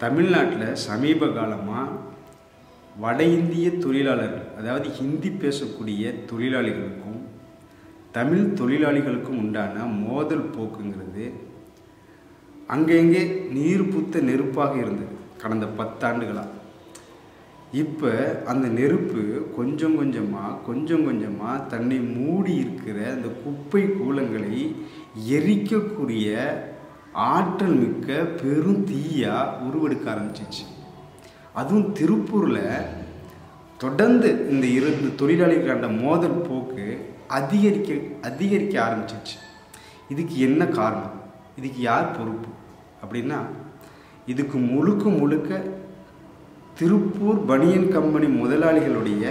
தமிழ்நாட்டில் சமீப காலமாக வட இந்திய தொழிலாளர்கள் அதாவது ஹிந்தி பேசக்கூடிய தொழிலாளிகளுக்கும் தமிழ் தொழிலாளிகளுக்கும் உண்டான மோதல் போக்குங்கிறது அங்கங்கே நீர் பூத்த நெருப்பாக இருந்தது கடந்த பத்தாண்டுகளாக இப்போ அந்த நெருப்பு கொஞ்சம் கொஞ்சமாக கொஞ்சம் கொஞ்சமாக தன்னை மூடி இருக்கிற அந்த குப்பை கூலங்களை எரிக்கக்கூடிய ஆற்றல் மிக்க பெரும் தீயா உருவெடுக்க ஆரம்பிச்சிச்சு அதுவும் திருப்பூரில் தொடர்ந்து இந்த இரண்டு தொழிலாளிகளுக்கான மோதல் போக்கு அதிகரிக்க அதிகரிக்க ஆரம்பிச்சிச்சு இதுக்கு என்ன காரணம் இதுக்கு யார் பொறுப்பு அப்படின்னா இதுக்கு முழுக்க முழுக்க திருப்பூர் பனியன் கம்பெனி முதலாளிகளுடைய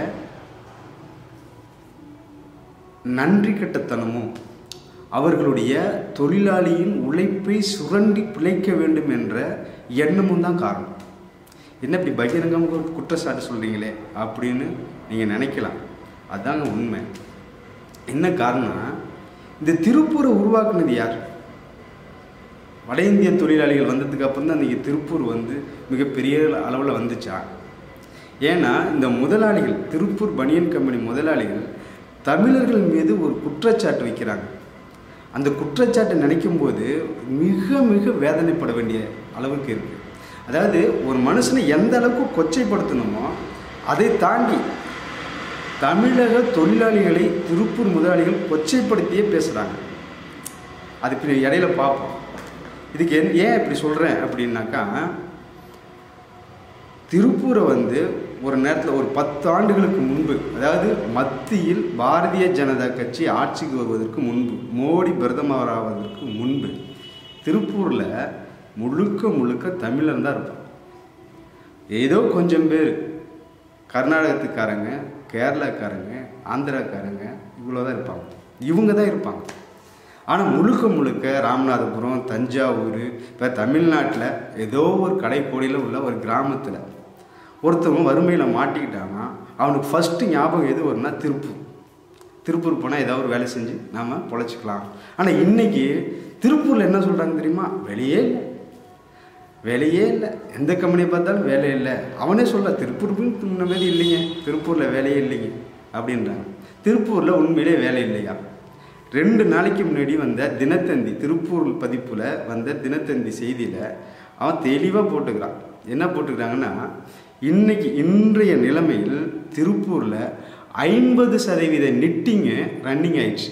நன்றி கட்டத்தனமும் அவர்களுடைய தொழிலாளியின் உழைப்பை சுரண்டி பிழைக்க வேண்டும் என்ற எண்ணமும் தான் காரணம் என்ன இப்படி பகிரங்கமாக ஒரு குற்றச்சாட்டு சொல்கிறீங்களே அப்படின்னு நீங்கள் நினைக்கலாம் அதாங்க உண்மை என்ன காரணம் இந்த திருப்பூரை உருவாக்குனது யார் வட இந்திய தொழிலாளிகள் வந்ததுக்கு அப்புறம் தான் இன்றைக்கி திருப்பூர் வந்து மிகப்பெரிய அளவில் வந்துச்சா ஏன்னா இந்த முதலாளிகள் திருப்பூர் பனியன் கம்பெனி முதலாளிகள் தமிழர்கள் மீது ஒரு குற்றச்சாட்டு வைக்கிறாங்க அந்த குற்றச்சாட்டை நினைக்கும் போது மிக மிக வேதனைப்பட வேண்டிய அளவுக்கு இருக்குது அதாவது ஒரு மனுஷனை எந்த அளவுக்கு கொச்சைப்படுத்தணுமோ அதை தாண்டி தமிழக தொழிலாளிகளை திருப்பூர் முதலாளிகள் கொச்சைப்படுத்தியே பேசுகிறாங்க அது இப்படி இடையில பார்ப்போம் இதுக்கு என் ஏன் இப்படி சொல்கிறேன் அப்படின்னாக்கா திருப்பூரை வந்து ஒரு நேரத்தில் ஒரு பத்து ஆண்டுகளுக்கு முன்பு அதாவது மத்தியில் பாரதிய ஜனதா கட்சி ஆட்சிக்கு வருவதற்கு முன்பு மோடி பிரதமராவதற்கு முன்பு திருப்பூரில் முழுக்க முழுக்க தமிழன் தான் இருப்பான் ஏதோ கொஞ்சம் பேர் கர்நாடகத்துக்காரங்க கேரளாக்காரங்க ஆந்திராக்காரங்க இவ்வளோ தான் இருப்பாங்க இவங்க தான் இருப்பாங்க ஆனால் முழுக்க முழுக்க ராமநாதபுரம் தஞ்சாவூர் இப்போ தமிழ்நாட்டில் ஏதோ ஒரு கடைக்கோடியில் உள்ள ஒரு கிராமத்தில் ஒருத்தவங்க வறுமையில் மாட்டிக்கிட்டாங்கன்னா அவனுக்கு ஃபஸ்ட்டு ஞாபகம் எது வரும்னா திருப்பூர் திருப்பூர் போனால் ஏதாவது ஒரு வேலை செஞ்சு நாம் பொழைச்சிக்கலாம் ஆனால் இன்றைக்கி திருப்பூரில் என்ன சொல்கிறாங்க தெரியுமா வெளியே இல்லை வேலையே இல்லை எந்த கம்பெனியை பார்த்தாலும் வேலை இல்லை அவனே சொல்ல திருப்பூர் முன்ன மாதிரி இல்லைங்க திருப்பூரில் வேலையே இல்லைங்க அப்படின்றாங்க திருப்பூரில் உண்மையிலே வேலை இல்லையா ரெண்டு நாளைக்கு முன்னாடி வந்த தினத்தந்தி திருப்பூர் பதிப்பில் வந்த தினத்தந்தி செய்தியில் அவன் தெளிவாக போட்டுக்கிறான் என்ன போட்டுக்கிறாங்கன்னா இன்னைக்கு இன்றைய நிலைமையில் திருப்பூரில் ஐம்பது சதவீத நிட்டிங்கு ரன்னிங் ஆயிடுச்சு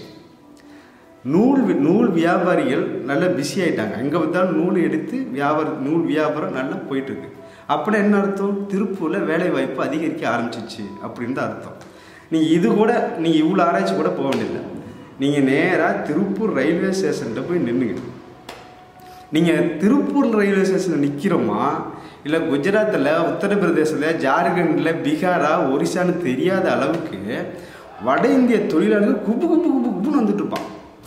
நூல் வி- நூல் வியாபாரிகள் நல்லா பிஸி ஆயிட்டாங்க எங்கே பார்த்தாலும் நூல் எடுத்து வியாபார நூல் வியாபாரம் நல்லா போயிட்டுருக்கு அப்படி என்ன அர்த்தம் திருப்பூரில் வேலை வாய்ப்பு அதிகரிக்க ஆரம்பிச்சிச்சு அப்படின்னு தான் அர்த்தம் நீங்கள் இது கூட நீங்கள் இவ்வளோ ஆராய்ச்சி கூட போக வேண்டியதில்லை நீங்கள் நேராக திருப்பூர் ரயில்வே ஸ்டேஷன்கிட்ட போய் நின்றுங்க நீங்கள் திருப்பூர் ரயில்வே ஸ்டேஷனில் நிற்கிறோமா இல்லை குஜராத்தில் உத்தரப்பிரதேசத்தில் ஜார்க்கண்டில் பீகாரா ஒரிசான்னு தெரியாத அளவுக்கு வட இந்திய தொழிலாளர்கள் குப்பு குப்பு குப்பு குப்புன்னு வந்துட்டு இருப்பான்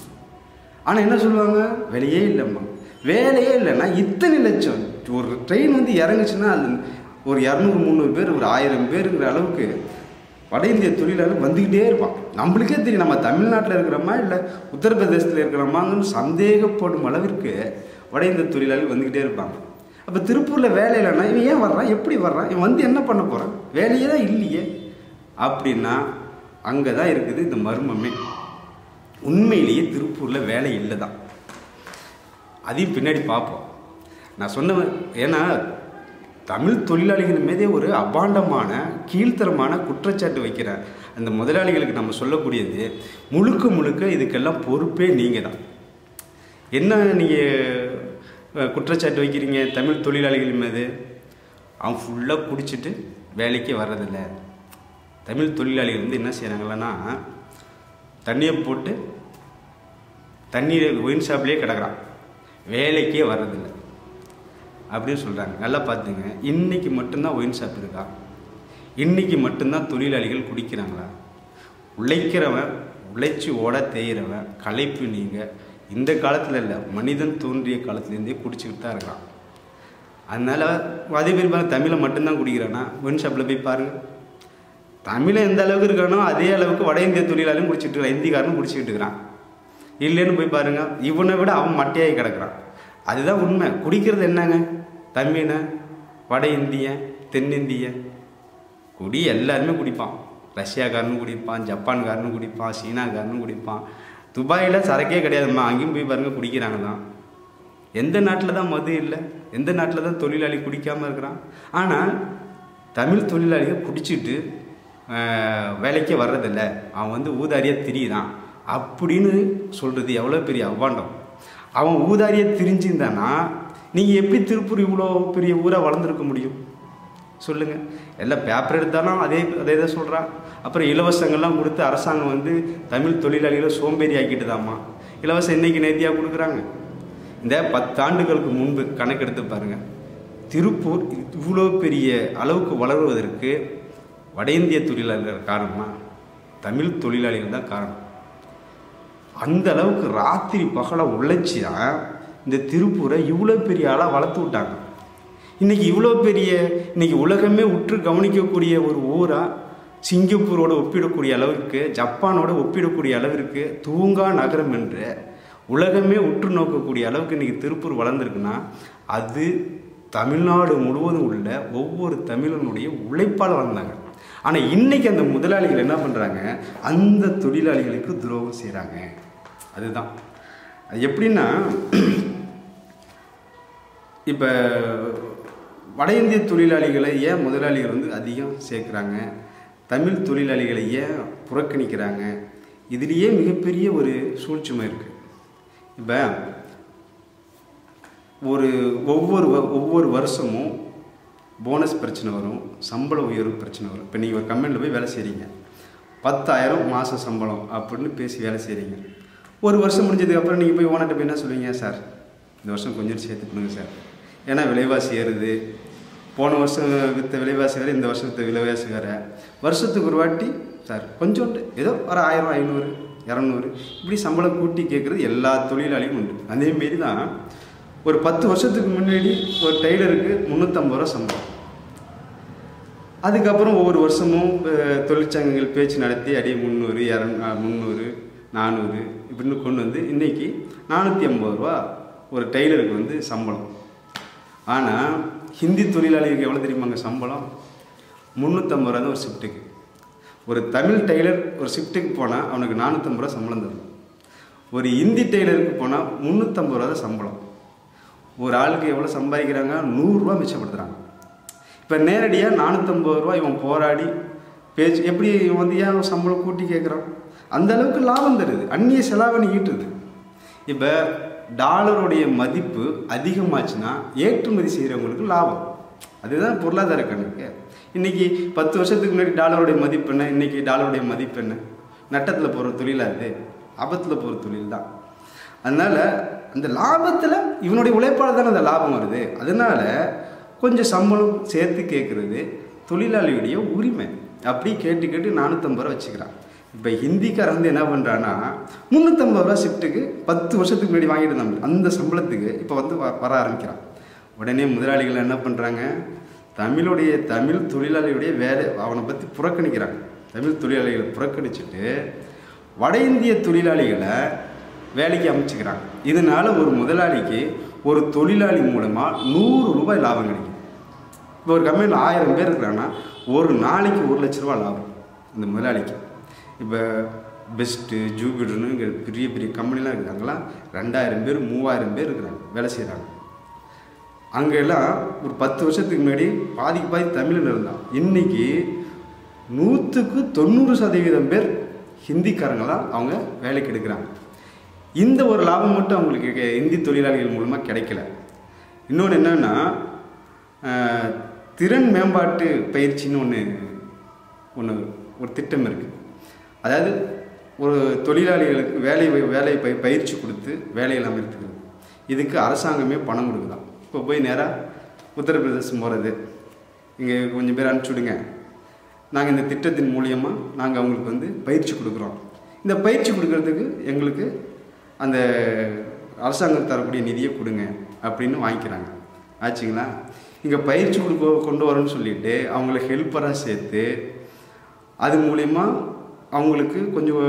ஆனால் என்ன சொல்லுவாங்க வேலையே இல்லைம்மா வேலையே இல்லைன்னா இத்தனை லட்சம் ஒரு ட்ரெயின் வந்து இறங்குச்சுன்னா அது ஒரு இரநூறு முந்நூறு பேர் ஒரு ஆயிரம் பேருங்கிற அளவுக்கு வட இந்திய தொழிலாளர் வந்துக்கிட்டே இருப்பான் நம்மளுக்கே தெரியும் நம்ம தமிழ்நாட்டில் இருக்கிறோமா இல்லை உத்தரப்பிரதேசத்தில் இருக்கிறோமாங்கன்னு சந்தேகப்படும் அளவிற்கு வட இந்திய தொழிலாளர்கள் வந்துக்கிட்டே இருப்பாங்க அப்போ திருப்பூரில் வேலை இல்லைன்னா இவன் ஏன் வர்றான் எப்படி வர்றான் இவன் வந்து என்ன பண்ண போகிறான் வேலையே தான் இல்லையே அப்படின்னா அங்கே தான் இருக்குது இந்த மர்மமே உண்மையிலேயே திருப்பூரில் வேலை இல்லை தான் அதையும் பின்னாடி பார்ப்போம் நான் சொன்ன ஏன்னா தமிழ் தொழிலாளிகள் மீதே ஒரு அபாண்டமான கீழ்த்தரமான குற்றச்சாட்டு வைக்கிறேன் அந்த முதலாளிகளுக்கு நம்ம சொல்லக்கூடியது முழுக்க முழுக்க இதுக்கெல்லாம் பொறுப்பே நீங்கள் தான் என்ன நீங்கள் குற்றச்சாட்டு வைக்கிறீங்க தமிழ் தொழிலாளிகள் மீது அவன் ஃபுல்லாக குடிச்சிட்டு வேலைக்கே வர்றதில்ல தமிழ் தொழிலாளிகள் வந்து என்ன செய்கிறாங்களன்னா தண்ணியை போட்டு தண்ணீர் ஒயின் ஷாப்லேயே கிடக்குறான் வேலைக்கே வர்றதில்ல அப்படின்னு சொல்கிறாங்க நல்லா பார்த்துங்க இன்னைக்கு மட்டும்தான் ஒயின் ஷாப் இருக்கா இன்னைக்கு மட்டும்தான் தொழிலாளிகள் குடிக்கிறாங்களா உழைக்கிறவன் உழைச்சி ஓட தேயிறவன் களைப்பு நீங்கள் இந்த காலத்தில் இல்லை மனிதன் தோன்றிய காலத்துலேருந்தே குடிச்சிக்கிட்டு தான் இருக்கான் அதனால் அதே பேர் பாருங்க தமிழை மட்டும்தான் குடிக்கிறானா ஒயின் ஷாப்பில் போய் பாருங்கள் தமிழை எந்த அளவுக்கு இருக்கானோ அதே அளவுக்கு வட இந்திய தொழிலாளியும் குடிச்சிட்டு இருக்கிறான் இந்திக்காரனும் குடிச்சிக்கிட்டு இருக்கிறான் இல்லைன்னு போய் பாருங்க இவனை விட அவன் மட்டையாகி கிடக்குறான் அதுதான் உண்மை குடிக்கிறது என்னங்க தம்பின வட இந்தியன் தென்னிந்தியன் குடி எல்லாருமே குடிப்பான் ரஷ்யாக்காரனும் குடிப்பான் ஜப்பான்காரனும் குடிப்பான் சீனாக்காரனும் குடிப்பான் துபாயில் சரக்கே கிடையாதும்மா அங்கேயும் போய் பாருங்க குடிக்கிறாங்க தான் எந்த நாட்டில் தான் மது இல்லை எந்த நாட்டில் தான் தொழிலாளி குடிக்காமல் இருக்கிறான் ஆனால் தமிழ் தொழிலாளிகள் குடிச்சிட்டு ஆஹ், வேலைக்கே வர்றதில்ல அவன் வந்து ஊதாரியாக திரியிறான் அப்படின்னு சொல்கிறது எவ்வளோ பெரிய அவ்வாண்டம் அவன் ஊதாரியாக திரிஞ்சிருந்தானா நீங்கள் எப்படி திருப்பூர் இவ்வளோ பெரிய ஊராக வளர்ந்துருக்க முடியும் சொல்லுங்கள் எல்லாம் பேப்பர் எடுத்தாலும் அதே அதே தான் சொல்கிறான் அப்புறம் இலவசங்கள்லாம் கொடுத்து அரசாங்கம் வந்து தமிழ் தொழிலாளிகளை சோம்பேறி ஆக்கிட்டுதாம்மா இலவசம் இன்னைக்கு நேர்த்தியாக கொடுக்குறாங்க இந்த பத்தாண்டுகளுக்கு முன்பு கணக்கெடுத்து பாருங்க திருப்பூர் இவ்வளோ பெரிய அளவுக்கு வளருவதற்கு வட இந்திய தொழிலாளர்கள் காரணமா தமிழ் தொழிலாளிகள் தான் காரணம் அந்த அளவுக்கு ராத்திரி பகலை உழைச்சி தான் இந்த திருப்பூரை இவ்வளோ பெரிய ஆளாக வளர்த்து விட்டாங்க இன்னைக்கு இவ்வளோ பெரிய இன்னைக்கு உலகமே உற்று கவனிக்கக்கூடிய ஒரு ஊராக சிங்கப்பூரோட ஒப்பிடக்கூடிய அளவிற்கு ஜப்பானோட ஒப்பிடக்கூடிய அளவிற்கு தூங்கா நகரம் என்று உலகமே உற்று நோக்கக்கூடிய அளவுக்கு இன்னைக்கு திருப்பூர் வளர்ந்துருக்குன்னா அது தமிழ்நாடு முழுவதும் உள்ள ஒவ்வொரு தமிழனுடைய உழைப்பால் வளர்ந்தாங்க ஆனால் இன்னைக்கு அந்த முதலாளிகள் என்ன பண்ணுறாங்க அந்த தொழிலாளிகளுக்கு துரோகம் செய்கிறாங்க அதுதான் அது எப்படின்னா இப்போ வட இந்திய தொழிலாளிகளை ஏன் முதலாளிகள் வந்து அதிகம் சேர்க்குறாங்க தமிழ் தொழிலாளிகளை ஏன் புறக்கணிக்கிறாங்க இதுலேயே மிகப்பெரிய ஒரு சூழ்ச்சிமை இருக்குது இப்போ ஒரு ஒவ்வொரு வ- ஒவ்வொரு வருஷமும் போனஸ் பிரச்சனை வரும் சம்பள உயர்வு பிரச்சனை வரும் இப்போ நீங்கள் ஒரு கம்பெனியில் போய் வேலை செய்கிறீங்க பத்தாயிரம் மாத சம்பளம் அப்படின்னு பேசி வேலை செய்கிறீங்க ஒரு வருஷம் முடிஞ்சதுக்கப்புறம் நீங்கள் போய் ஓனர்கிட்ட போய் என்ன சொல்லுவீங்க சார் இந்த வருஷம் கொஞ்சம் சேர்த்து கொடுங்க சார் ஏன்னா விலைவாசி ஏறுது போன வருஷம் விற்ற விலைவாசி வேறு இந்த வருஷம் விற்ற விலைவாசி வேறு வருஷத்துக்கு ஒரு வாட்டி சார் கொஞ்சோண்டு ஏதோ ஒரு ஆயிரம் ஐநூறு இரநூறு இப்படி சம்பளம் கூட்டி கேட்குறது எல்லா தொழிலாளியும் உண்டு அதேமாரி தான் ஒரு பத்து வருஷத்துக்கு முன்னாடி ஒரு டெய்லருக்கு முந்நூற்றம்பது ரூபா சம்பளம் அதுக்கப்புறம் ஒவ்வொரு வருஷமும் அஹ், தொழிற்சங்கங்கள் பேச்சு நடத்தி அடியே முந்நூறு இரநூ முந்நூறு நானூறு இப்படின்னு கொண்டு வந்து இன்னைக்கு நானூற்றி ஐம்பது ரூபா ஒரு டெய்லருக்கு வந்து சம்பளம் ஆனால் ஹிந்தி தொழிலாளிகளுக்கு எவ்வளோ தெரியுமாங்க சம்பளம் முந்நூற்றம்பது ரூபா தான் ஒரு ஷிஃப்ட்டுக்கு ஒரு தமிழ் டெய்லர் ஒரு ஷிஃப்ட்டுக்கு போனால் அவனுக்கு நானூற்றம்பது ரூபா சம்பளம் தரும் ஒரு இந்தி டெய்லருக்கு போனால் முந்நூற்றம்பது ரூபா தான் சம்பளம் ஒரு ஆளுக்கு எவ்வளோ சம்பாதிக்கிறாங்க நூறுரூவா மிச்சப்படுத்துகிறாங்க இப்போ நேரடியாக நானூற்றம்பது ரூபா இவன் போராடி பேச்சு எப்படி இவன் வந்து ஏன் சம்பளம் கூட்டி கேட்குறான் அந்த அளவுக்கு லாபம் தருது அந்நிய செலாவணி ஈட்டுது இப்போ டாலருடைய மதிப்பு அதிகமாச்சுன்னா ஏற்றுமதி செய்கிறவங்களுக்கு லாபம் அதுதான் பொருளாதார கணக்கு இன்னைக்கு பத்து வருஷத்துக்கு முன்னாடி டாலருடைய மதிப்பு என்ன இன்னைக்கு டாலருடைய மதிப்பு என்ன நட்டத்தில் போகிற தொழிலா இது ஆபத்தில் போகிற தொழில் தான் அதனால் அந்த லாபத்தில் இவனுடைய உழைப்பால் தானே அந்த லாபம் வருது அதனால கொஞ்சம் சம்பளம் சேர்த்து கேட்குறது தொழிலாளியுடைய உரிமை அப்படி கேட்டு கேட்டு நானூற்றம்பது ரூபா வச்சுக்கிறான் இப்போ ஹிந்திக்காரன் வந்து என்ன பண்ணுறான்னா முந்நூற்றம்பது ரூபா ஷிஃப்ட்டுக்கு பத்து வருஷத்துக்கு முன்னாடி வாங்கிட்டு இருந்தாங்க அந்த சம்பளத்துக்கு இப்போ வந்து வ- வர ஆரம்பிக்கிறான் உடனே முதலாளிகள் என்ன பண்ணுறாங்க தமிழுடைய தமிழ் தொழிலாளியுடைய வேலை அவனை பற்றி புறக்கணிக்கிறாங்க தமிழ் தொழிலாளிகளை புறக்கணிச்சுட்டு வட இந்திய தொழிலாளிகளை வேலைக்கு அமைச்சுக்கிறாங்க இதனால ஒரு முதலாளிக்கு ஒரு தொழிலாளி மூலமாக நூறு ரூபாய் லாபம் கிடைக்கும் இப்போ ஒரு கம்பெனியில் ஆயிரம் பேர் இருக்கிறாங்கன்னா ஒரு நாளைக்கு ஒரு லட்ச ரூபா லாபம் இந்த முதலாளிக்கு இப்போ பெஸ்ட்டு ஜூபிட்டர்னு இங்கே பெரிய பெரிய கம்பெனிலாம் இருக்குது அங்கெல்லாம் ரெண்டாயிரம் பேர் மூவாயிரம் பேர் இருக்கிறாங்க வேலை செய்கிறாங்க அங்கெல்லாம் ஒரு பத்து வருஷத்துக்கு முன்னாடி பாதிக்கு பாதி தமிழன் இருந்தான் இன்னைக்கு நூற்றுக்கு தொண்ணூறு சதவீதம் பேர் ஹிந்திக்காரங்களாம் அவங்க வேலைக்கு எடுக்கிறாங்க இந்த ஒரு லாபம் மட்டும் அவங்களுக்கு கெ- இந்தி தொழிலாளிகள் மூலமாக கிடைக்கல இன்னொன்று என்னன்னா ஆஹ், திறன் மேம்பாட்டு பயிற்சின்னு ஒன்று ஒன்று ஒரு திட்டம் இருக்குது அதாவது ஒரு தொழிலாளிகளுக்கு வேலை வேலை பய பயிற்சி கொடுத்து வேலையெல்லாம் இருக்குது இதுக்கு அரசாங்கமே பணம் கொடுக்குதான் இப்போ போய் நேராக உத்தரப்பிரதேசம் போகிறது இங்கே கொஞ்சம் பேர் அனுப்பிச்சி விடுங்க நாங்கள் இந்த திட்டத்தின் மூலியமாக நாங்கள் அவங்களுக்கு வந்து பயிற்சி கொடுக்குறோம் இந்த பயிற்சி கொடுக்கறதுக்கு எங்களுக்கு அந்த அரசாங்கம் தரக்கூடிய நிதியை கொடுங்க அப்படின்னு வாங்கிக்கிறாங்க ஆச்சுங்களா இங்கே பயிற்சி கொடுக்க கொண்டு வரோன்னு சொல்லிட்டு அவங்கள ஹெல்ப்பராக சேர்த்து அது மூலிமா அவங்களுக்கு கொஞ்சம்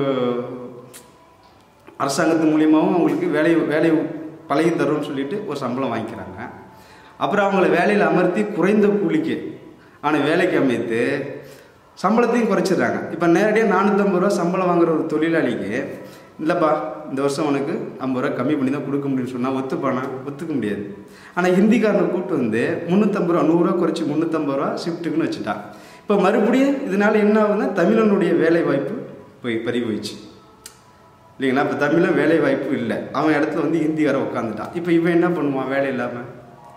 அரசாங்கத்து மூலியமாகவும் அவங்களுக்கு வேலை வேலை பழகி தரோன்னு சொல்லிட்டு ஒரு சம்பளம் வாங்கிக்கிறாங்க அப்புறம் அவங்கள வேலையில் அமர்த்தி குறைந்த கூலிக்கு ஆனால் வேலைக்கு அமைத்து சம்பளத்தையும் குறைச்சிடுறாங்க இப்போ நேரடியாக நானூற்றம்பது ரூபா சம்பளம் வாங்குற ஒரு தொழிலாளிக்கு இல்லைப்பா இந்த வருஷம் உனக்கு ஐம்பது ரூபா கம்மி பண்ணி தான் கொடுக்க முடியும்னு சொன்னால் ஒத்துப்பானா ஒத்துக்க முடியாது ஆனால் ஹிந்திக்காரனை கூப்பிட்டு வந்து முந்நூற்றம்பது ரூபா நூறுரூவா குறைச்சி முந்நூற்றம்பது ரூபா ஷிஃப்ட்டுக்குன்னு வச்சுட்டான் இப்போ மறுபடியும் இதனால என்ன ஆகுதுன்னா தமிழனுடைய வேலை வாய்ப்பு போய் பறி போயிடுச்சு இல்லைங்களா இப்போ தமிழில் வேலை வாய்ப்பு இல்லை அவன் இடத்துல வந்து ஹிந்திக்காரன் உட்காந்துட்டான் இப்போ இவன் என்ன பண்ணுவான் வேலை இல்லாமல்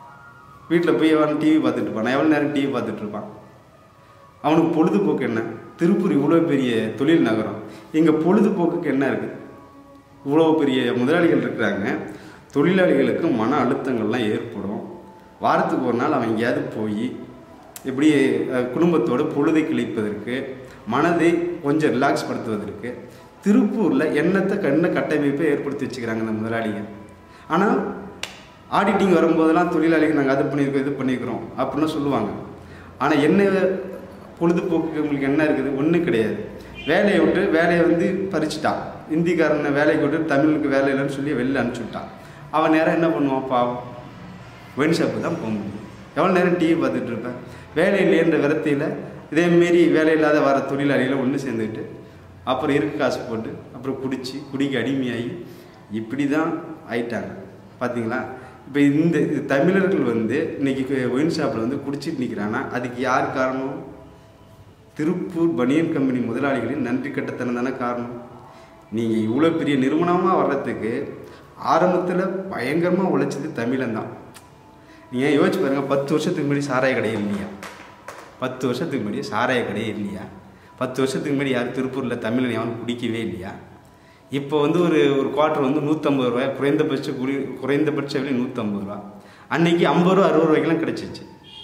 வீட்டில் போய் அவன் டிவி பார்த்துட்டு இருப்பான் எவ்வளோ நேரம் டிவி பார்த்துட்டு இருப்பான் அவனுக்கு பொழுதுபோக்கு என்ன திருப்பூர் இவ்வளோ பெரிய தொழில் நகரம் இங்கே பொழுதுபோக்குக்கு என்ன இருக்குது இவ்வளோ பெரிய முதலாளிகள் இருக்கிறாங்க தொழிலாளிகளுக்கு மன அழுத்தங்கள்லாம் ஏற்படும் வாரத்துக்கு ஒரு நாள் அவன் எங்கேயாவது போய் இப்படி அஹ், குடும்பத்தோட பொழுதை கிழிப்பதற்கு மனதை கொஞ்சம் ரிலாக்ஸ் படுத்துவதற்கு திருப்பூரில் எண்ணத்தை கண்ண கட்டமைப்பை ஏற்படுத்தி வச்சுக்கிறாங்க இந்த முதலாளிங்க ஆனால் ஆடிட்டிங் வரும்போதெல்லாம் தொழிலாளிகள் நாங்கள் அது பண்ணியிருக்கோம் இது பண்ணியிருக்கிறோம் அப்படின்னு சொல்லுவாங்க ஆனால் என்ன பொழுதுபோக்கு உங்களுக்கு என்ன இருக்குது ஒன்றும் கிடையாது வேலையை விட்டு வேலையை வந்து பறிச்சுட்டான் இந்திக்காரனை வேலைக்கு விட்டு தமிழுக்கு வேலை இல்லைன்னு சொல்லி வெளில அனுப்பிச்சி விட்டான் அவன் நேரம் என்ன பண்ணுவான் பாவம் ஒயின் ஷாப்பு தான் போக முடியும் எவ்வளோ நேரம் டிவி பார்த்துட்டு இருப்பேன் வேலை இல்லைன்ற விரத்தியில் இதேமாரி வேலை இல்லாத வர தொழிலாளிகளை ஒன்று சேர்ந்துக்கிட்டு அப்புறம் இருக்கு காசு போட்டு அப்புறம் குடிச்சு குடிக்கு அடிமையாகி இப்படி தான் ஆயிட்டாங்க பார்த்தீங்களா இப்போ இந்த இது தமிழர்கள் வந்து இன்னைக்கு ஒயின் ஷாப்பில் வந்து குடிச்சிட்டு நிற்கிறான்னா அதுக்கு யார் காரணம் திருப்பூர் பனியன் கம்பெனி முதலாளிகளின் நன்றி கட்டத்தனம் தானே காரணம் நீங்கள் இவ்வளோ பெரிய நிறுவனமாக வர்றதுக்கு ஆரம்பத்தில் பயங்கரமாக உழைச்சது தமிழன் தான் நீங்கள் யோசிச்சு பாருங்கள் பத்து வருஷத்துக்கு முன்னாடி சாராய கடை இல்லையா பத்து வருஷத்துக்கு முன்னாடி சாராய கடையே இல்லையா பத்து வருஷத்துக்கு முன்னாடி யாரும் திருப்பூரில் தமிழன் எவனும் குடிக்கவே இல்லையா இப்போ வந்து ஒரு ஒரு குவார்ட்டர் வந்து நூற்றம்பது ரூபாய் குறைந்தபட்ச குடி குறைந்தபட்ச விலை நூற்றம்பது ரூபா அன்னைக்கு ஐம்பது ரூபா அறுபது ரூபாய்க்கெல்லாம் கிடச்சிச்சு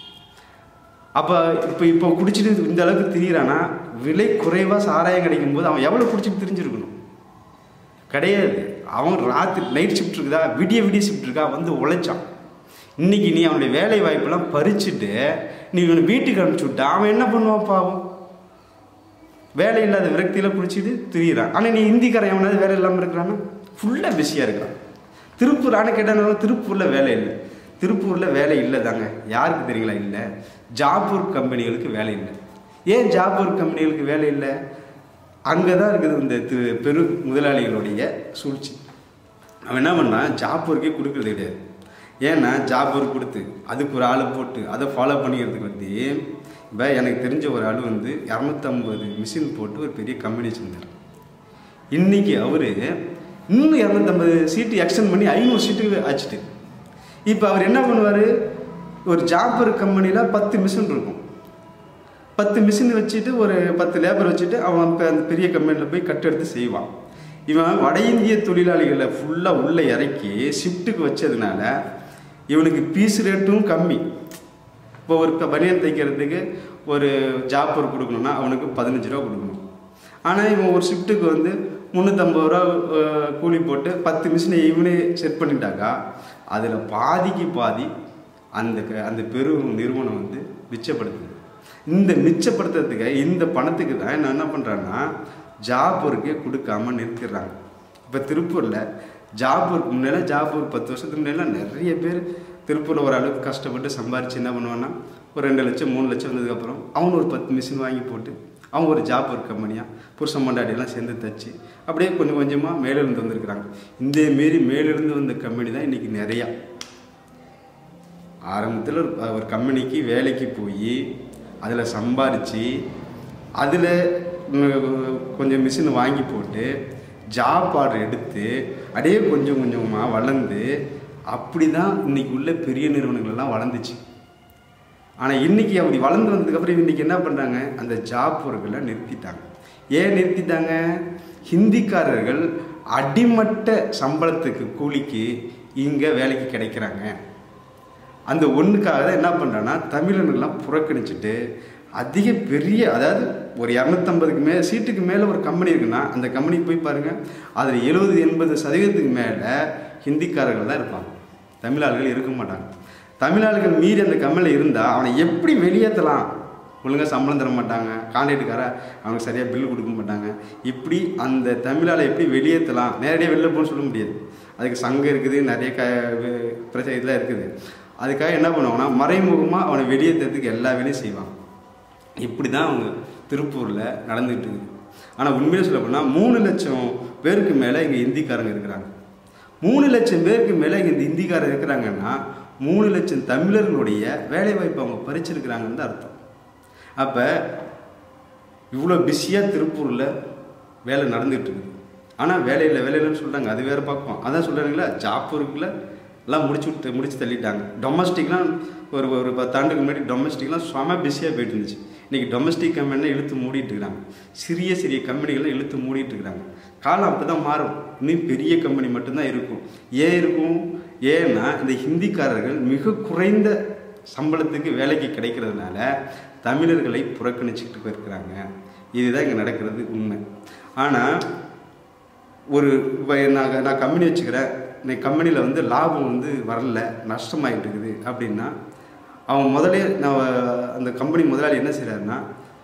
அப்போ இப்போ இப்போ குடிச்சிட்டு இந்த அளவுக்கு திரியிறானா விலை குறைவாக சாராயம் கிடைக்கும் போது அவன் எவ்வளோ குடிச்சிட்டு திரிஞ்சிருக்கணும் கிடையாது அவன் ராத்திரி நைட் ஷிஃப்ட் இருக்குதா விடிய விடிய ஷிஃப்ட் இருக்கா வந்து உழைச்சான் இன்னைக்கு நீ அவனுடைய வேலை வாய்ப்பெல்லாம் பறிச்சுட்டு நீ இவனை வீட்டுக்கு அனுப்பிச்சு விட்டா அவன் என்ன பண்ணுவான் பாவம் வேலை இல்லாத விரக்தியில் குடிச்சிட்டு திரியிறான் ஆனால் நீ ஹிந்திக்காரன் எவனாவது வேலை இல்லாமல் இருக்கிறான்னா ஃபுல்லாக பிஸியாக இருக்கிறான் திருப்பூர் ஆனால் கேட்டாலும் திருப்பூரில் வேலை இல்லை திருப்பூரில் வேலை இல்லை தாங்க யாருக்கு தெரியுங்களா இல்லை ஜாப்பூர் கம்பெனிகளுக்கு வேலை இல்லை ஏன் ஜாப்பூர் கம்பெனிகளுக்கு வேலை இல்லை அங்கே தான் இருக்குது இந்த திரு பெரு முதலாளிகளுடைய சூழ்ச்சி அவன் என்ன பண்ணான் ஜாப்பூருக்கே கொடுக்கறது கிடையாது ஏன்னா ஜாப்பூர் கொடுத்து அதுக்கு ஒரு ஆளை போட்டு அதை ஃபாலோ பண்ணிக்கிறதுக்கு வந்து இப்போ எனக்கு தெரிஞ்ச ஒரு ஆள் வந்து இரநூத்தம்பது மிஷின் போட்டு ஒரு பெரிய கம்பெனி வச்சுருந்தார் இன்னைக்கு அவர் இன்னும் இரநூத்தம்பது சீட்டு எக்ஸ்டெண்ட் பண்ணி ஐநூறு சீட்டுக்கு ஆச்சுட்டு இப்போ அவர் என்ன பண்ணுவார் ஒரு ஜாப்பர் கம்பெனியில் பத்து மிஷின் இருக்கும் பத்து மிஷின் வச்சுட்டு ஒரு பத்து லேபர் வச்சுட்டு அவன் இப்போ அந்த பெரிய கம்பெனியில் போய் கட்டு எடுத்து செய்வான் இவன் வட இந்திய தொழிலாளிகளை ஃபுல்லாக உள்ளே இறக்கி ஷிஃப்ட்டுக்கு வச்சதுனால இவனுக்கு பீஸ் ரேட்டும் கம்மி இப்போ ஒரு க- பனியன் தைக்கிறதுக்கு ஒரு ஜாப்பர் கொடுக்கணும்னா அவனுக்கு பதினஞ்சு ரூபா கொடுக்கணும் ஆனால் இவன் ஒரு ஷிஃப்ட்டுக்கு வந்து முந்நூற்றம்பது ரூபா அஹ், கூலி போட்டு பத்து மிஷினை இவனே செட் பண்ணிட்டாக்கா அதில் பாதிக்கு பாதி அந்த க- அந்த பெரு நிறுவனம் வந்து மிச்சப்படுத்துது இந்த மிச்சப்படுத்துறதுக்கு இந்த பணத்துக்கு தான் நான் என்ன பண்ணுறேன்னா ஜாப்பூருக்கே கொடுக்காம நிறுத்திடுறாங்க இப்போ திருப்பூரில் ஜாப்பூருக்கு முன்னால ஜாப்பூர் பத்து வருஷத்துக்கு முன்னால நிறைய பேர் திருப்பூரில் ஒரு அளவுக்கு கஷ்டப்பட்டு சம்பாரிச்சு என்ன பண்ணுவான்னா ஒரு ரெண்டு லட்சம் மூணு லட்சம் வந்ததுக்கப்புறம் அவன் ஒரு பத்து மிஷின் வாங்கி போட்டு அவங்க ஒரு ஜாப்பூர் கம்பெனியாக புருஷன் மண்டாடியெல்லாம் சேர்ந்து தச்சு அப்படியே கொஞ்சம் கொஞ்சமாக மேலிருந்து வந்திருக்கிறாங்க இந்த மாரி மேலிருந்து வந்த கம்பெனி தான் இன்றைக்கி நிறையா ஆரம்பத்தில் ஒரு ஒரு கம்பெனிக்கு வேலைக்கு போய் அதில் சம்பாரித்து அதில் கொஞ்சம் மிஷின் வாங்கி போட்டு ஜாப் ஆர்டர் எடுத்து அப்படியே கொஞ்சம் கொஞ்சமாக வளர்ந்து அப்படி தான் இன்னைக்கு உள்ள பெரிய நிறுவனங்கள் எல்லாம் வளர்ந்துச்சு ஆனால் இன்னைக்கு அப்படி வளர்ந்து வந்ததுக்கப்புறம் இன்னைக்கு என்ன பண்ணுறாங்க அந்த ஜாப் ஒர்க்கெಲ್ಲ நிறுத்திட்டாங்க ஏன் நிறுத்திட்டாங்க ஹிந்திக்காரர்கள் அடிமட்ட சம்பளத்துக்கு கூலிக்கு இங்கே வேலைக்கு கிடைக்கிறாங்க அந்த ஒன்றுக்காக தான் என்ன பண்ணுறான்னா தமிழர்கள்லாம் புறக்கணிச்சிட்டு அதிக பெரிய அதாவது ஒரு இரநூத்தம்பதுக்கு மேலே சீட்டுக்கு மேலே ஒரு கம்பெனி இருக்குன்னா அந்த கம்பெனிக்கு போய் பாருங்கள் அதில் எழுபது எண்பது சதவீதத்துக்கு மேலே ஹிந்திக்காரர்கள் தான் இருப்பாங்க தமிழ் ஆளுகள் இருக்க மாட்டாங்க தமிழ் ஆளுகள் மீறி அந்த கம்பெனியில் இருந்தால் அவனை எப்படி வெளியேற்றலாம் ஒழுங்காக சம்பளம் தர மாட்டாங்க கான்ட்ராக்டுக்கார அவனுக்கு சரியாக பில் கொடுக்க மாட்டாங்க இப்படி அந்த தமிழால எப்படி வெளியேற்றலாம் நேரடியாக வெளில போகணும்னு சொல்ல முடியாது அதுக்கு சங்கம் இருக்குது நிறைய க வே- பிரச்சனை இதெல்லாம் இருக்குது அதுக்காக என்ன பண்ணுவாங்கன்னா மறைமுகமாக அவனை வெளியேற்றதுக்கு எல்லா வேலையும் செய்வான் இப்படி தான் அவங்க திருப்பூரில் நடந்துகிட்டு இருக்குது ஆனால் உண்மையாக சொல்ல போனால் மூணு லட்சம் பேருக்கு மேலே இங்கே இந்திக்காரங்க இருக்கிறாங்க மூணு லட்சம் பேருக்கு மேலே இங்கே இந்த இந்திக்காரர் இருக்கிறாங்கன்னா மூணு லட்சம் தமிழர்களுடைய வேலைவாய்ப்பு அவங்க பறிச்சிருக்கிறாங்கன்னு தான் அர்த்தம் அப்போ இவ்வளோ பிஸியாக திருப்பூரில் வேலை நடந்துகிட்டு இருக்குது ஆனால் வேலையில் வேலையிலன்னு சொல்கிறாங்க அது வேறு பார்ப்போம் அதான் சொல்கிறாங்களா ஜாப் இருக்குல்ல எல்லாம் முடிச்சு விட்டு முடிச்சு தள்ளிட்டாங்க டொமஸ்டிக்லாம் ஒரு ஒரு பத்தாண்டுக்கு முன்னாடி டொமஸ்டிக்லாம் செம பிஸியாக போயிட்டு இருந்துச்சு இன்றைக்கி டொமஸ்டிக் கம்பெனிலாம் இழுத்து மூடிட்டு இருக்கிறாங்க சிறிய சிறிய கம்பெனிகள்லாம் இழுத்து மூடிட்டு இருக்கிறாங்க காலம் அப்போ தான் மாறும் இன்னும் பெரிய கம்பெனி மட்டும்தான் இருக்கும் ஏன் இருக்கும் ஏன்னா இந்த ஹிந்திக்காரர்கள் மிக குறைந்த சம்பளத்துக்கு வேலைக்கு கிடைக்கிறதுனால தமிழர்களை புறக்கணிச்சுக்கிட்டு போயிருக்கிறாங்க இதுதான் இங்கே நடக்கிறது உண்மை ஆனால் ஒரு இப்போ நான் நான் கம்பெனி வச்சுக்கிறேன் இன்னைக்கு கம்பெனியில் வந்து லாபம் வந்து வரல நஷ்டமாயிட்டு இருக்குது அப்படின்னா அவன் முதலே நான் அந்த கம்பெனி முதலாளி என்ன செய்கிறாருன்னா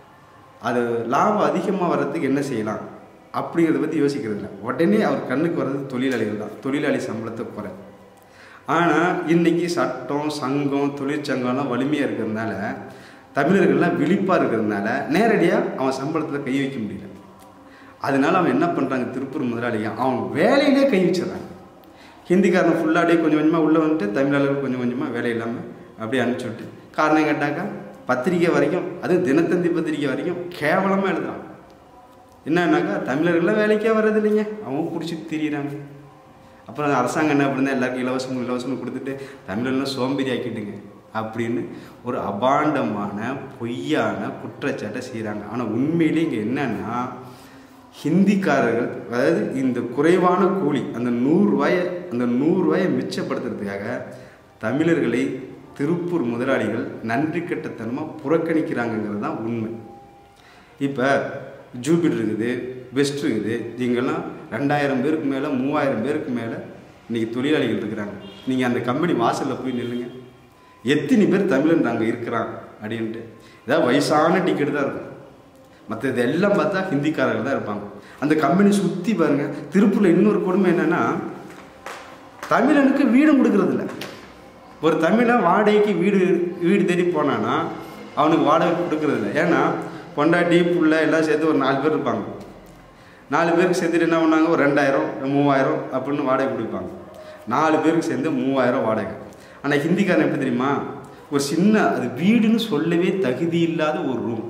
அது லாபம் அதிகமாக வர்றதுக்கு என்ன செய்யலாம் அப்படிங்கிறத பற்றி யோசிக்கிறது இல்லை உடனே அவர் கண்ணுக்கு வர்றது தொழிலாளிகள் தான் தொழிலாளி சம்பளத்தை குறை ஆனால் இன்னைக்கு சட்டம் சங்கம் தொழிற்சங்கம்லாம் வலிமையாக இருக்கிறதுனால தமிழர்கள்லாம் விழிப்பாக இருக்கிறதுனால நேரடியாக அவன் சம்பளத்தில் கை வைக்க முடியல அதனால அவன் என்ன பண்ணுறாங்க திருப்பூர் முதலாளிங்க அவன் வேலையிலே கை வச்சிடறாங்க ஹிந்திக்காரன் ஃபுல்லாக அப்படியே கொஞ்சம் கொஞ்சமாக உள்ளே வந்துட்டு தமிழர்கள் கொஞ்சம் கொஞ்சமாக வேலை இல்லாமல் அப்படியே அனுப்பிச்சி விட்டு காரணம் கேட்டாக்கா பத்திரிக்கை வரைக்கும் அதுவும் தினத்தந்தி பத்திரிக்கை வரைக்கும் கேவலமாக எழுதுறான் என்னன்னாக்கா தமிழர்கள்லாம் வேலைக்கே வர்றது இல்லைங்க அவங்க குடிச்சிட்டு திரியிறாங்க அப்புறம் அரசாங்கம் என்ன பண்ணுது எல்லாருக்கும் இலவசம் இலவசம் கொடுத்துட்டு தமிழர்லாம் சோம்பேறி ஆக்கிட்டுங்க அப்படின்னு ஒரு அபாண்டமான பொய்யான குற்றச்சாட்டை செய்கிறாங்க ஆனால் உண்மையிலே இங்கே என்னன்னா ஹிந்திக்காரர்கள் அதாவது இந்த குறைவான கூலி அந்த நூறுரூவாயை அந்த நூறுரூவாயை மிச்சப்படுத்துறதுக்காக தமிழர்களை திருப்பூர் முதலாளிகள் நன்றி கட்டத்தனமாக புறக்கணிக்கிறாங்கங்கிறது தான் உண்மை இப்போ ஜூபிட் இருக்குது பெஸ்ட் இருக்குது இங்கெல்லாம் ரெண்டாயிரம் பேருக்கு மேலே மூவாயிரம் பேருக்கு மேலே இன்றைக்கி தொழிலாளிகள் இருக்கிறாங்க நீங்கள் அந்த கம்பெனி வாசலில் போய் நில்லுங்க எத்தனை பேர் தமிழன் அங்கே இருக்கிறான் அப்படின்ட்டு ஏதாவது வயசான டிக்கெட் தான் இருக்கும் மற்றது எல்லாம் பார்த்தா ஹிந்திக்காரர்கள் தான் இருப்பாங்க அந்த கம்பெனி சுற்றி பாருங்க திருப்பூரில் இன்னொரு கொடுமை என்னன்னா தமிழனுக்கு வீடும் கொடுக்கறது இல்ல ஒரு தமிழன் வாடகைக்கு வீடு வீடு தேடி போனான்னா அவனுக்கு வாடகை கொடுக்கறது இல்லை ஏன்னா பொண்டாட்டி புள்ள எல்லாம் சேர்த்து ஒரு நாலு பேர் இருப்பாங்க நாலு பேருக்கு சேர்த்துட்டு என்ன பண்ணாங்க ஒரு ரெண்டாயிரம் மூவாயிரம் அப்படின்னு வாடகை கொடுப்பாங்க நாலு பேருக்கு சேர்ந்து மூவாயிரம் வாடகை ஆனால் ஹிந்திக்காரன் எப்படி தெரியுமா ஒரு சின்ன அது வீடுன்னு சொல்லவே தகுதி இல்லாத ஒரு ரூம்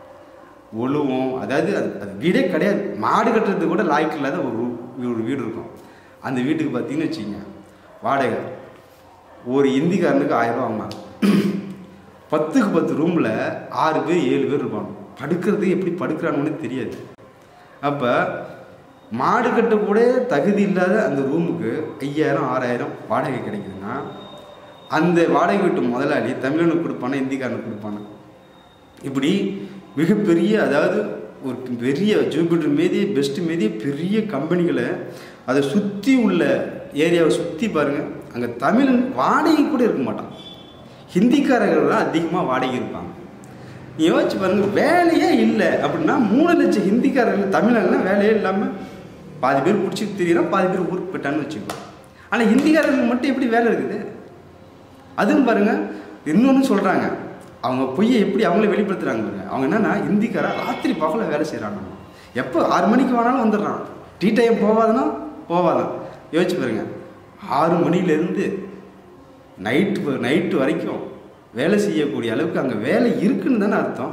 ஒழுவும் அதாவது அது அது வீடே கிடையாது மாடு கட்டுறதுக்கு கூட லாய்க்கு இல்லாத ஒரு ரூ ஒரு வீடு இருக்கும் அந்த வீட்டுக்கு பார்த்தீங்கன்னு வச்சுக்கோங்க வாடகை ஒரு இந்திக்காரனுக்கு ஆயிரம் ரூபா ஆகுமா பத்துக்கு பத்து ரூமில் ஆறு பேர் ஏழு பேர் இருப்பாங்க படுக்கிறது எப்படி படுக்கிறானுன்னு தெரியாது அப்போ மாடு கட்ட கூட தகுதி இல்லாத அந்த ரூமுக்கு ஐயாயிரம் ஆறாயிரம் வாடகை கிடைக்குதுன்னா அந்த வாடகை வீட்டு முதலாளி தமிழனுக்கு கொடுப்பானா இந்திக்காரனுக்கு கொடுப்பானா இப்படி மிகப்பெரிய அதாவது ஒரு பெரிய ஜூபிட்டர் மீதி பெஸ்ட் மீதி பெரிய கம்பெனிகளை அதை சுற்றி உள்ள ஏரியாவை சுற்றி பாருங்கள் அங்கே தமிழன் வாடகை கூட இருக்க மாட்டான் ஹிந்திக்காரர்கள் தான் அதிகமாக வாடகை இருப்பாங்க நீ யோசிச்சு பாருங்க வேலையே இல்லை அப்படின்னா மூணு லட்சம் ஹிந்திக்காரர்கள் தமிழர்கள்லாம் வேலையே இல்லாமல் பாதி பேர் பிடிச்சிட்டு தெரியுறான் பாதி பேர் ஊருக்கு போயிட்டான்னு வச்சுக்கோ ஆனால் ஹிந்திக்காரர்களுக்கு மட்டும் எப்படி வேலை இருக்குது அதுவும் பாருங்க இன்னொன்று சொல்கிறாங்க அவங்க பொய்யை எப்படி அவங்களே வெளிப்படுத்துறாங்க பாருங்க அவங்க என்னன்னா இந்திக்கார ராத்திரி பகல வேலை செய்கிறாங்க எப்போ ஆறு மணிக்கு வேணாலும் வந்துடுறான் டீ டைம் போவாதுன்னா போவாதான் யோசிச்சு பாருங்க ஆறு மணிலேருந்து நைட்டு நைட்டு வரைக்கும் வேலை செய்யக்கூடிய அளவுக்கு அங்கே வேலை இருக்குன்னு தானே அர்த்தம்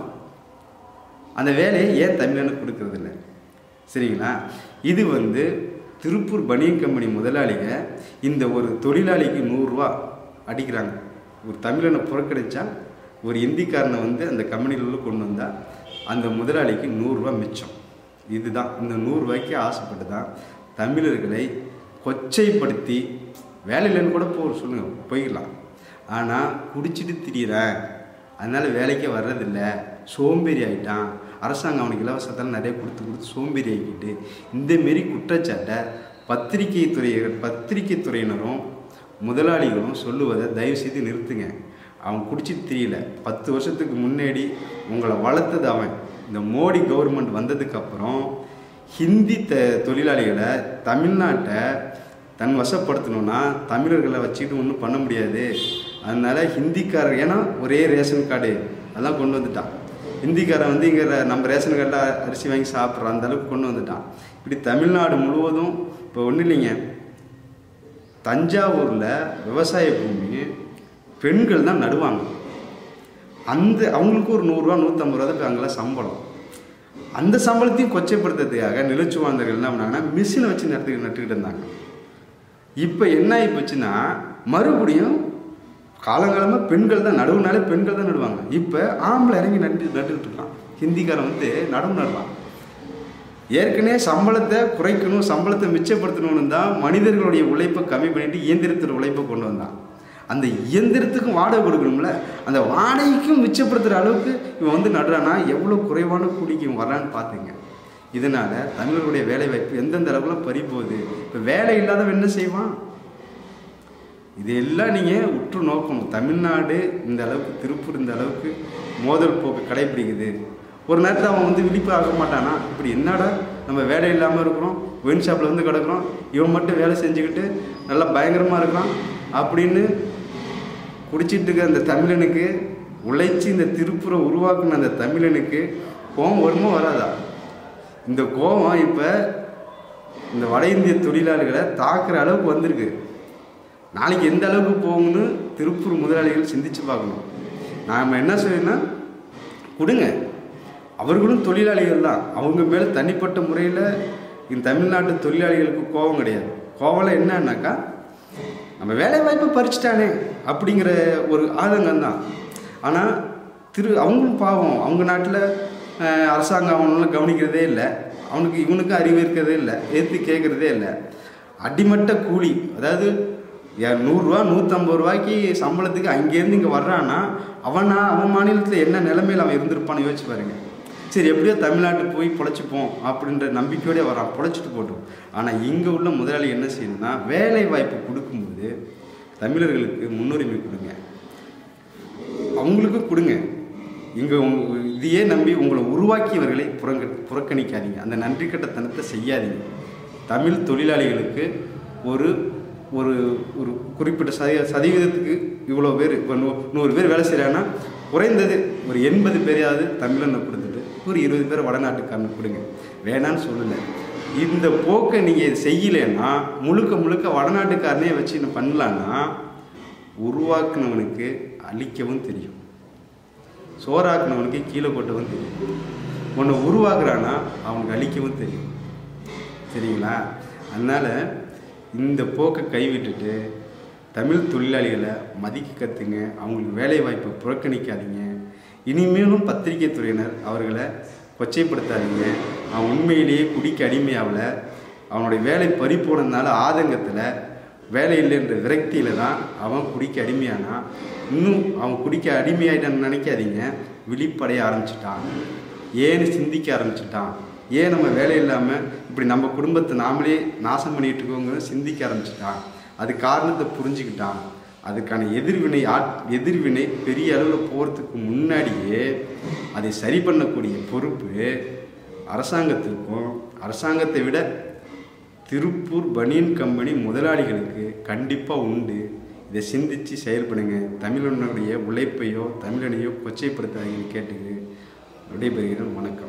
அந்த வேலையை ஏன் தமிழனுக்கு கொடுக்கறது இல்லை சரிங்களா இது வந்து திருப்பூர் பனியன் கம்பெனி முதலாளிங்க இந்த ஒரு தொழிலாளிக்கு நூறுரூவா அடிக்கிறாங்க ஒரு தமிழனை புறக்கணிச்சா ஒரு இந்திக்காரனை வந்து அந்த கம்பெனிக்குள்ள கொண்டு வந்தால் அந்த முதலாளிக்கு நூறுரூவா மிச்சம் இதுதான் இந்த நூறுரூவாய்க்கு ஆசைப்பட்டு தான் தமிழர்களை கொச்சைப்படுத்தி வேலை இல்லைன்னு கூட போ சொல்லுங்கள் போயிடலாம் ஆனால் குடிச்சிட்டு திரியிறேன் அதனால் வேலைக்கே வர்றதில்ல சோம்பேறி ஆகிட்டான் அரசாங்கம் அவனுக்கு இலவசத்தெல்லாம் நிறைய கொடுத்து கொடுத்து சோம்பேறி ஆகிக்கிட்டு இந்தமாரி குற்றச்சாட்டை பத்திரிகை துறை பத்திரிகை துறையினரும் முதலாளிகளும் சொல்லுவதை தயவு செய்து நிறுத்துங்க அவன் குடிச்சிட்டு தெரியல பத்து வருஷத்துக்கு முன்னாடி உங்களை வளர்த்தது அவன் இந்த மோடி கவர்மெண்ட் வந்ததுக்கப்புறம் ஹிந்தி த தொழிலாளிகளை தமிழ்நாட்டை தன் வசப்படுத்தணும்னா தமிழர்களை வச்சுக்கிட்டு ஒன்றும் பண்ண முடியாது அதனால ஹிந்திக்காரர் ஏன்னா ஒரே ரேஷன் கார்டு அதெல்லாம் கொண்டு வந்துட்டான் ஹிந்திக்காரன் வந்து இங்கே நம்ம ரேஷன் கார்டில் அரிசி வாங்கி சாப்பிட்றோம் அந்த அளவுக்கு கொண்டு வந்துட்டான் இப்படி தமிழ்நாடு முழுவதும் இப்போ ஒன்றும் இல்லைங்க தஞ்சாவூரில் விவசாய பூமி பெண்கள் தான் நடுவாங்க அந்த அவங்களுக்கு ஒரு நூறுரூவா நூற்றம்பது ரூபா தான் அங்கெல்லாம் சம்பளம் அந்த சம்பளத்தையும் கொச்சைப்படுத்துறதுக்காக நிலச்சுவாந்தர்கள் என்ன பண்ணாங்கன்னா மிஷினை வச்சு நட்டு நட்டுக்கிட்டு இருந்தாங்க இப்போ என்ன ஆகி போச்சுன்னா மறுபடியும் காலங்காலமாக பெண்கள் தான் நடுவுனாலே பெண்கள் தான் நடுவாங்க இப்போ ஆம்பளை இறங்கி நட்டு நட்டுக்கிட்டு இருக்கான் ஹிந்திக்காரன் வந்து நடுவு நடுவான் ஏற்கனவே சம்பளத்தை குறைக்கணும் சம்பளத்தை மிச்சப்படுத்தணும்னு தான் மனிதர்களுடைய உழைப்பை கம்மி பண்ணிட்டு இயந்திரத்தோட உழைப்பை கொண்டு வந்தான் அந்த இயந்திரத்துக்கும் வாடகை கொடுக்கணும்ல அந்த வாடகைக்கும் மிச்சப்படுத்துகிற அளவுக்கு இவன் வந்து நடுறானா எவ்வளோ குறைவான கூலிக்கு இவன் வர்றான்னு பார்த்துங்க இதனால் தமிழர்களுடைய வேலை வாய்ப்பு எந்தெந்த அளவுக்குலாம் பறி போகுது இப்போ வேலை இல்லாதவன் என்ன செய்வான் இதெல்லாம் நீங்கள் உற்று நோக்கணும் தமிழ்நாடு இந்த அளவுக்கு திருப்பூர் இந்த அளவுக்கு மோதல் போக்கு கடைபிடிக்குது ஒரு நேரத்தில் அவன் வந்து விழிப்பு ஆக மாட்டானா இப்படி என்னடா நம்ம வேலை இல்லாமல் இருக்கிறோம் ஒயின் ஷாப்பில் வந்து கிடக்குறோம் இவன் மட்டும் வேலை செஞ்சுக்கிட்டு நல்லா பயங்கரமாக இருக்கிறான் அப்படின்னு குடிச்சிட்டு இருக்க அந்த தமிழனுக்கு உழைச்சி இந்த திருப்புரை உருவாக்குன அந்த தமிழனுக்கு கோபம் வருமோ வராதா இந்த கோபம் இப்போ இந்த வட இந்திய தொழிலாளர்களை தாக்குற அளவுக்கு வந்திருக்கு நாளைக்கு எந்த அளவுக்கு போகும்னு திருப்பூர் முதலாளிகள் சிந்திச்சு பார்க்கணும் நாம் என்ன சொல்லினா கொடுங்க அவர்களும் தொழிலாளிகள் தான் அவங்க மேலே தனிப்பட்ட முறையில் இந்த தமிழ்நாட்டு தொழிலாளிகளுக்கு கோபம் கிடையாது கோவம்லாம் என்னன்னாக்கா நம்ம வேலை வாய்ப்பை பறிச்சிட்டானே அப்படிங்கிற ஒரு ஆதங்கம் தான் ஆனால் திரு அவங்களும் பாவம் அவங்க நாட்டில் அஹ், அரசாங்கம் அவனெல்லாம் கவனிக்கிறதே இல்லை அவனுக்கு இவனுக்கு அறிவு இருக்கிறதே இல்லை ஏற்று கேட்குறதே இல்லை அடிமட்ட கூலி அதாவது யா- நூறுரூவா நூற்றம்பது ரூபாய்க்கு சம்பளத்துக்கு அங்கேருந்து இங்கே வர்றான்னா அவனா அவன் மாநிலத்தில் என்ன நிலைமையில் அவன் இருந்திருப்பான்னு யோசிச்சு பாருங்க சரி எப்படியோ தமிழ்நாட்டுக்கு போய் பொழைச்சிப்போம் அப்படின்ற நம்பிக்கையோடய வரான் பொழைச்சிட்டு போட்டோம் ஆனால் இங்கே உள்ள முதலாளி என்ன செய்யணும்னா வேலை வாய்ப்பு கொடுக்கும்போது தமிழர்களுக்கு முன்னுரிமை கொடுங்க அவங்களுக்கு கொடுங்க இங்கே இதையே நம்பி உங்களை உருவாக்கியவர்களை புறங்க புறக்கணிக்காதீங்க அந்த நன்றி கட்டத்தனத்தை செய்யாதீங்க தமிழ் தொழிலாளிகளுக்கு ஒரு ஒரு ஒரு குறிப்பிட்ட சதவீ சதவீதத்துக்கு இவ்வளோ பேர் இப்போ நூ நூறு பேர் வேலை செய்கிறாங்கன்னா குறைந்தது ஒரு எண்பது பேரையாவது தமிழனை கொடுத்துட்டு ஒரு இருபது பேர் வடநாட்டுக்காரனுக்கு கொடுங்க வேணான்னு சொல்லலை இந்த போக்கை நீங்கள் செய்யலைன்னா முழுக்க முழுக்க வடநாட்டுக்காரனே வச்சு என்ன பண்ணலான்னா உருவாக்குனவனுக்கு அழிக்கவும் தெரியும் சோறாக்குனவனுக்கு கீழே கொட்டவும் தெரியும் உன்னை உருவாக்குறானா அவனுக்கு அழிக்கவும் தெரியும் சரிங்களா அதனால் இந்த போக்கை கைவிட்டுட்டு தமிழ் தொழிலாளிகளை மதிக்க கற்றுங்க அவங்களுக்கு வேலை வாய்ப்பை புறக்கணிக்காதீங்க இனிமேலும் பத்திரிகை துறையினர் அவர்களை கொச்சைப்படுத்தாதீங்க அவன் உண்மையிலேயே குடிக்க அடிமையாகல அவனுடைய வேலை பறி போனதுனால ஆதங்கத்தில் வேலை இல்லைன்ற விரக்தியில் தான் அவன் குடிக்க அடிமையானா இன்னும் அவன் குடிக்க அடிமையாயிட்டான்னு நினைக்காதீங்க விழிப்படைய ஆரம்பிச்சிட்டான் ஏன்னு சிந்திக்க ஆரம்பிச்சிட்டான் ஏன் நம்ம வேலை இல்லாமல் இப்படி நம்ம குடும்பத்தை நாமளே நாசம் பண்ணிட்டு இருக்கோங்க சிந்திக்க ஆரம்பிச்சிட்டான் அது காரணத்தை புரிஞ்சுக்கிட்டான் அதுக்கான எதிர்வினை ஆட் எதிர்வினை பெரிய அளவில் போகிறதுக்கு முன்னாடியே அதை சரி பண்ணக்கூடிய பொறுப்பு அரசாங்கத்திற்கும் அரசாங்கத்தை விட திருப்பூர் பனியன் கம்பெனி முதலாளிகளுக்கு கண்டிப்பாக உண்டு இதை சிந்தித்து செயல்படுங்க தமிழனுடைய உழைப்பையோ தமிழனையோ கொச்சைப்படுத்தாதீங்கன்னு கேட்டுக்கு விடைபெறுகிறேன் வணக்கம்